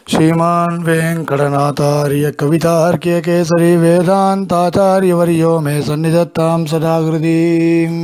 श्रीमान् वेङ्कटनाथार्य कवितार्क्य केसरी वेदान्ताचार्यवर्यो मे सन्निधत्तां सदा हृदीम्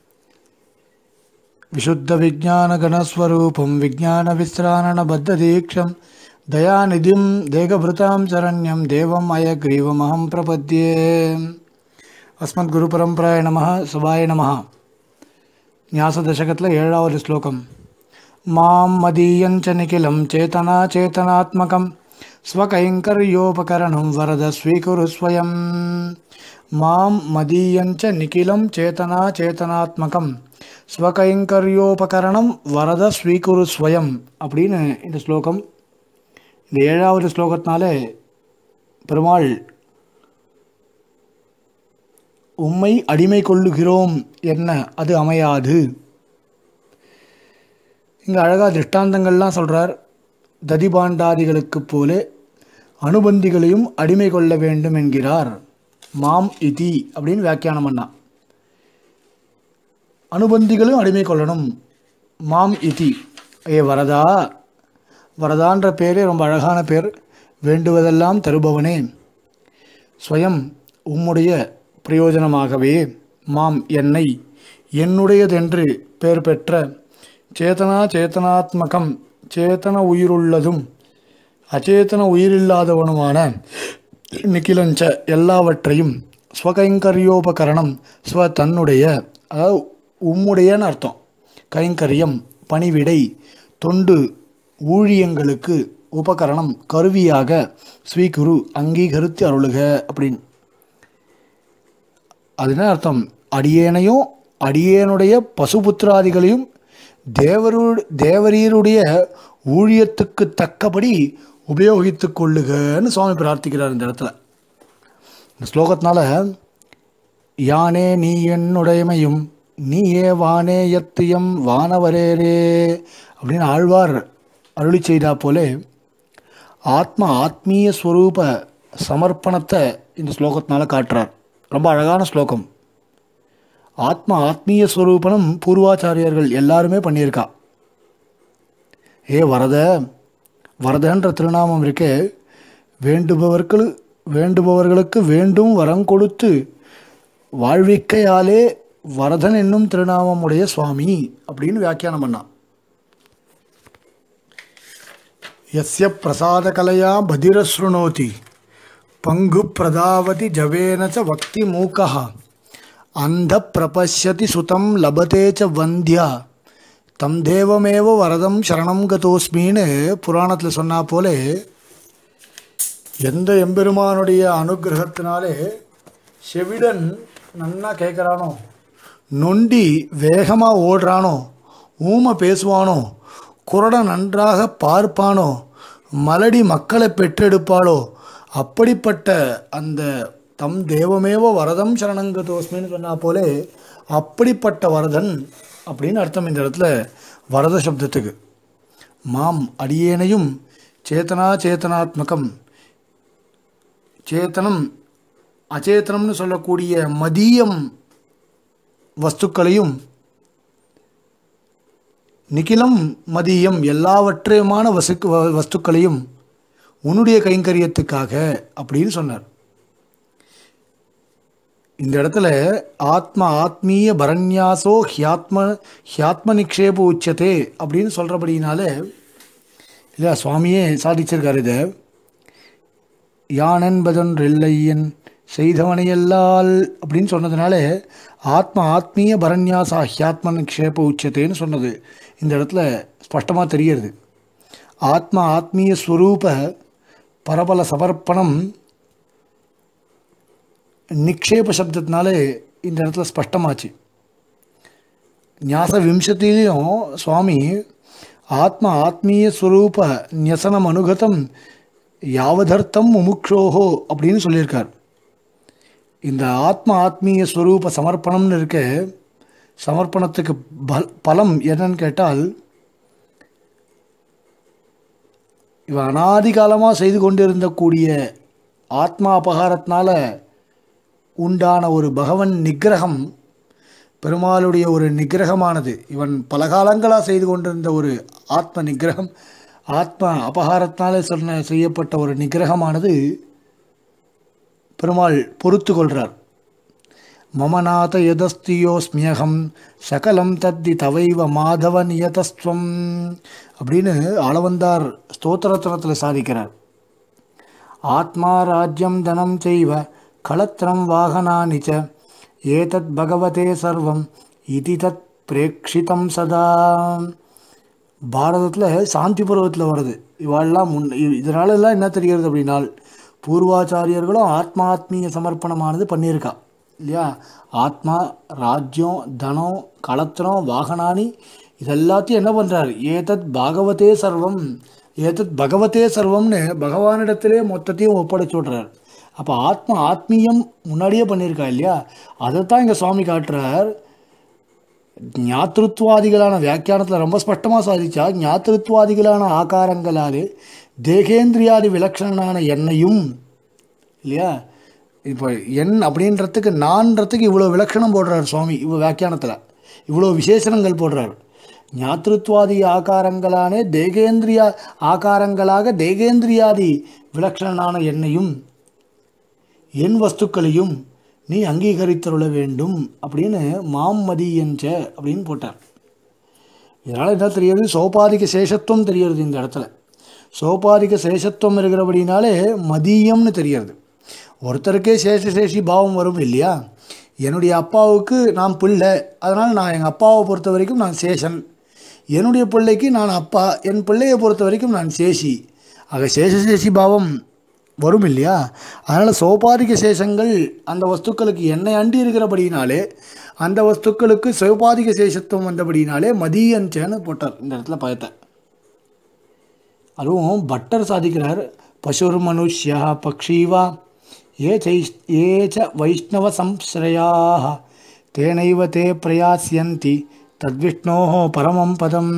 विशुद्धविज्ञानगणस्वरूपं विज्ञानविश्राणबद्धदीक्षं दयानिधिं देहभृतां शरण्यं देवम् अयग्रीवमहं प्रपद्ये अस्मद्गुरुपरम्पराय நமः சபாய நமः ஞாசதசகத்தில் ஏழாவது ஸ்லோகம் மாம் மதீயஞ்ச நிகிலம் சேதனா சேதனாத்மகம் ஸ்வகைங்கர்யோபகரணம் வரத ஸ்வீகுரு ஸ்வயம் மாம் மதீயஞ்ச நிகிலம் சேதனா சேதனாத்மகம் ஸ்வகைங்கர்யோபகரணம் வரத ஸ்வீகுரு ஸ்வயம் அப்படின்னு இந்த ஸ்லோகம் இந்த ஏழாவது ஸ்லோகத்தினாலே பெருமாள் உம்மை அடிமை கொள்ளுகிறோம் என்ன அது அமையாது இங்கே அழகாக திருஷ்டாந்தங்கள்லாம் சொல்கிறார் ததிபாண்டாதிகளுக்கு போல அனுபந்திகளையும் அடிமை கொள்ள வேண்டும் என்கிறார் மாம் இதி அப்படின்னு வியாக்கியானம் பண்ணா அனுபந்திகளும் அடிமை கொள்ளணும் மாம் இதி ஏ வரதா வரதான்ற பேரே ரொம்ப அழகான பேர் வேண்டுவதெல்லாம் தருபவனே ஸ்வயம் உம்முடைய பிரயோஜனமாகவே மாம் என்னை என்னுடையதென்று பெயர் பெற்ற சேதனா சேதனாத்மகம் சேத்தன உயிருள்ளதும் அச்சேதன உயிரில்லாதவனுமான நிக்கிலஞ்ச எல்லாவற்றையும் ஸ்வகைங்கரியோபகரணம் ஸ்வ தன்னுடைய அதாவது உம்முடையன்னு அர்த்தம் கைங்கரியம் பணிவிடை தொண்டு ஊழியங்களுக்கு உபகரணம் கருவியாக ஸ்வீகுரு அங்கீகரித்து அருளுக அப்படின்னு அது என்ன அர்த்தம் அடியேனையும் அடியேனுடைய பசுபுத்திராதிகளையும் தேவரு தேவரீருடைய ஊழியத்துக்கு தக்கபடி உபயோகித்து கொள்ளுகன்னு சுவாமி பிரார்த்திக்கிறார் இந்த இடத்துல இந்த ஸ்லோகத்தினால யானே நீ என்னுடைமையும் நீயே வானே யத்தியம் வானவரேரே அப்படின்னு ஆழ்வார் அருளி செய்தா போலே ஆத்ம ஆத்மீய ஸ்வரூப சமர்ப்பணத்தை இந்த ஸ்லோகத்தினால காட்டுறார் ரொம்ப அழகான ஸ்லோகம் ஆத்ம ஆத்மீய ஸ்வரூபனம் பூர்வாச்சாரியர்கள் எல்லாருமே பண்ணியிருக்கா ஏ வரத வரதன்ற திருநாமம் இருக்கே வேண்டுபவர்கள் வேண்டுபவர்களுக்கு வேண்டும் வரம் கொடுத்து வாழ்விக்கையாலே வரதன் என்னும் திருநாமம் உடைய சுவாமி அப்படின்னு வியாக்கியானம் பண்ணான் எஸ்ய பிரசாத கலையா பதிரஸ்ருணோதி பங்கு பிரதாவதி ஜவேன ச வக்தி மூக்கா அந்த பிரபஷ்யதி சுதம் லபதே ச வந்தியா தம் தேவமேவ வரதம் சரணம் கதோஸ்மின்னு புராணத்தில் சொன்னா போலே எந்த எம்பெருமானுடைய அனுகிரகத்தினாலே செவிடன் நன்னா கேட்குறானோ நொண்டி வேகமாக ஓடுறானோ ஊமை பேசுவானோ குரடன் நன்றாக பார்ப்பானோ மலடி மக்களை பெற்றெடுப்பாளோ அப்படிப்பட்ட அந்த தம் தேவமேவ வரதம் சரணங்கதோஸ்மின்னு சொன்னா போலே அப்படிப்பட்ட வரதன் அப்படின்னு அர்த்தம் இந்த இடத்துல வரத சப்தத்துக்கு மாம் அடியேனையும் சேத்தனா சேத்தனாத்மகம் சேத்தனம் அச்சேத்தனம்னு சொல்லக்கூடிய மதியம் வஸ்துக்களையும் நிகிலம் மதியம் எல்லாவற்றையுமான வசுக்கு வஸ்துக்களையும் உன்னுடைய கைங்கரியத்துக்காக அப்படின்னு சொன்னார் இந்த இடத்துல ஆத்ம ஆத்மீய பரண்யாசோ ஹியாத்ம ஹியாத்ம நிக்ஷேப உச்சதே அப்படின்னு சொல்கிறபடினால இல்லை சுவாமியே சாதிச்சிருக்காரு இதை யானென்பதொன்றில்லையன் செய்தவனையல்லால் அப்படின்னு சொன்னதுனால ஆத்ம ஆத்மீய பரண்யாசா ஹியாத்ம நிக்ஷேப உச்சத்தேன்னு சொன்னது இந்த இடத்துல ஸ்பஷ்டமாக தெரிகிறது ஆத்ம ஆத்மீய ஸ்வரூப பரபல சமர்ப்பணம் நிக்ஷேப சப்தத்தினாலே இந்த இடத்துல ஸ்பஷ்டமாச்சு ஞாச விம்சத்திலையும் சுவாமி ஆத்ம ஆத்மீய ஸ்வரூப நியசனம் அனுகதம் யாவதர்த்தம் முமுக்ஷோஹோ அப்படின்னு சொல்லியிருக்கார் இந்த ஆத்ம ஆத்மீய ஸ்வரூப சமர்ப்பணம்னு இருக்க சமர்ப்பணத்துக்கு பல் பலம் என்னன்னு கேட்டால் இவன் அனாதி காலமாக செய்து கொண்டிருந்தக்கூடிய ஆத்மா அபகாரத்தினால உண்டான ஒரு பகவன் நிகிரகம் பெருமாளுடைய ஒரு நிகிரகமானது இவன் பல காலங்களாக செய்து கொண்டிருந்த ஒரு ஆத்ம நிகிரகம் ஆத்மா அபகாரத்தினாலே சொன்ன செய்யப்பட்ட ஒரு நிகிரகமானது பெருமாள் பொறுத்து கொள்கிறார் மமநாத யதஸ்தியோஸ்மியகம் சகலம் தத்தி தவைவ மாதவ நியதஸ்துவம் அப்படின்னு ஆளவந்தார் ஸ்தோத்திரத்தனத்தில் சாதிக்கிறார் ஆத்மா ராஜ்யம் தனம் செய்வ களத்திரம் வாகனானி ச ஏதத் பகவதே சர்வம் இதி தத் பிரேக்ஷிதம் சதா பாரதத்தில் சாந்தி பருவத்தில் வருது இவாளெல்லாம் முன் இதனால எல்லாம் என்ன தெரிகிறது அப்படின்னால் பூர்வாச்சாரியர்களும் ஆத்மாத்மீய சமர்ப்பணமானது பண்ணியிருக்கா இல்லையா ஆத்மா ராஜ்யம் தனம் களத்திரம் வாகனானி இதெல்லாத்தையும் என்ன பண்ணுறாரு ஏதத் பாகவதே சர்வம் ஏதத் பகவதே சர்வம்னு பகவானிடத்திலே மொத்தத்தையும் ஒப்படைச்சு விட்றார் அப்போ ஆத்மா ஆத்மீயம் முன்னாடியே பண்ணியிருக்கா இல்லையா அதைத்தான் இங்கே சுவாமி காட்டுறார் ஞாத்திருத்வாதிகளான வியாக்கியானத்தில் ரொம்ப ஸ்பஷ்டமாக சாதிச்சா ஞாத்திருத்வாதிகளான ஆகாரங்களாலே தேகேந்திரியாதி விலட்சணனான எண்ணையும் இல்லையா இப்போ எண் அப்படின்றதுக்கு நான்றதுக்கு இவ்வளோ விலட்சணம் போடுறார் சுவாமி இவ்வளோ வியாக்கியானத்தில் இவ்வளோ விசேஷணங்கள் போடுறார் ஞாத்திருத்வாதி ஆகாரங்களானே தேகேந்திரியா ஆகாரங்களாக தேகேந்திரியாதி விலட்சணனான எண்ணையும் என் வஸ்துக்களையும் நீ அங்கீகரித்தருள வேண்டும் அப்படின்னு மாம் மதியஞ்ச அப்படின்னு போட்டார் இதனால் என்ன தெரியுது சோபாதிக சேஷத்துவம் தெரியுது இந்த இடத்துல சோபாதிக சேஷத்துவம் இருக்கிறபடினாலே மதியம்னு தெரியுது ஒருத்தருக்கே சேஷ சேஷி பாவம் வரும் இல்லையா என்னுடைய அப்பாவுக்கு நான் பிள்ளை அதனால் நான் எங்கள் அப்பாவை பொறுத்த வரைக்கும் நான் சேஷன் என்னுடைய பிள்ளைக்கு நான் அப்பா என் பிள்ளையை பொறுத்த வரைக்கும் நான் சேஷி ஆக சேஷசேஷி பாவம் வரும் இல்லையா அதனால் சோபாதிக சேஷங்கள் அந்த வஸ்துக்களுக்கு என்னை அண்டி இருக்கிறபடினாலே அந்த வஸ்துக்களுக்கு சோபாதிக சேஷத்துவம் வந்தபடினாலே மதியஞ்சேன்னு போட்டார் இந்த இடத்துல பயத்தை அதுவும் பட்டர் சாதிக்கிறார் பசுர் மனுஷ்யா பக்ஷீவா ஏ சைஷ் ஏ ச வைஷ்ணவ சம்ஸ்ரயாக தேனைவ தே பிரயாசியந்தி தத்விஷ்ணோ பரமம் பதம்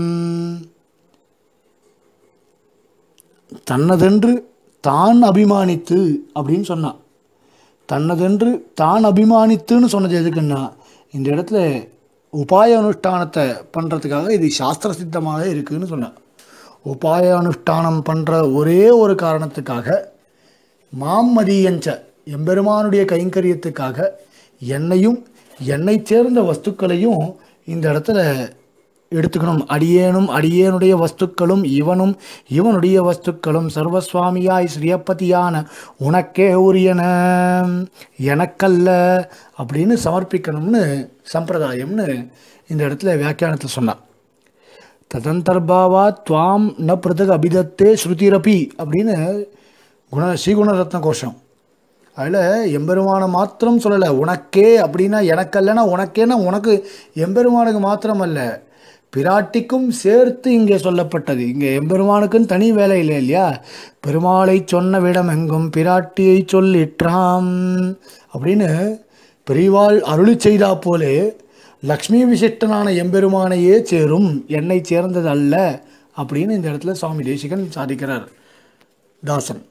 தன்னதென்று தான் அபிமானித்து அப்படின்னு சொன்னான் தன்னதென்று தான் அபிமானித்துன்னு சொன்னது எதுக்குன்னா இந்த இடத்துல உபாய அனுஷ்டானத்தை பண்ணுறதுக்காக இது சாஸ்திர சித்தமாக இருக்குதுன்னு சொன்னான் உபாய அனுஷ்டானம் பண்ணுற ஒரே ஒரு காரணத்துக்காக மாம்மதியஞ்ச எம்பெருமானுடைய கைங்கரியத்துக்காக என்னையும் என்னை சேர்ந்த வஸ்துக்களையும் இந்த இடத்துல எடுத்துக்கணும் அடியேனும் அடியேனுடைய வஸ்துக்களும் இவனும் இவனுடைய வஸ்துக்களும் சர்வசுவாமியாய் ஸ்ரீயப்பதியான உனக்கே உரியன எனக்கல்ல அப்படின்னு சமர்ப்பிக்கணும்னு சம்பிரதாயம்னு இந்த இடத்துல வியாக்கியானத்தில் சொன்னான் ததந்தர்பாவா துவாம் ந பிரதக் அபிதத்தே ஸ்ருதிரபி அப்படின்னு குண ஸ்ரீகுணரத்ன கோஷம் அதில் எம்பெருமானை மாத்திரம் சொல்லலை உனக்கே அப்படின்னா எனக்கல்லனா உனக்கேன்னா உனக்கு எம்பெருமானுக்கு மாத்திரம் அல்ல பிராட்டிக்கும் சேர்த்து இங்கே சொல்லப்பட்டது இங்கே எம்பெருமானுக்குன்னு தனி வேலை இல்லை இல்லையா பெருமாளை சொன்ன விடம் எங்கும் பிராட்டியை சொல்லிற்றாம் அப்படின்னு பெரியவாள் அருளி செய்தா போலே லக்ஷ்மி விசிஷ்டனான எம்பெருமானையே சேரும் என்னை சேர்ந்தது அல்ல அப்படின்னு இந்த இடத்துல சுவாமி தேசிகன் சாதிக்கிறார் தாசன்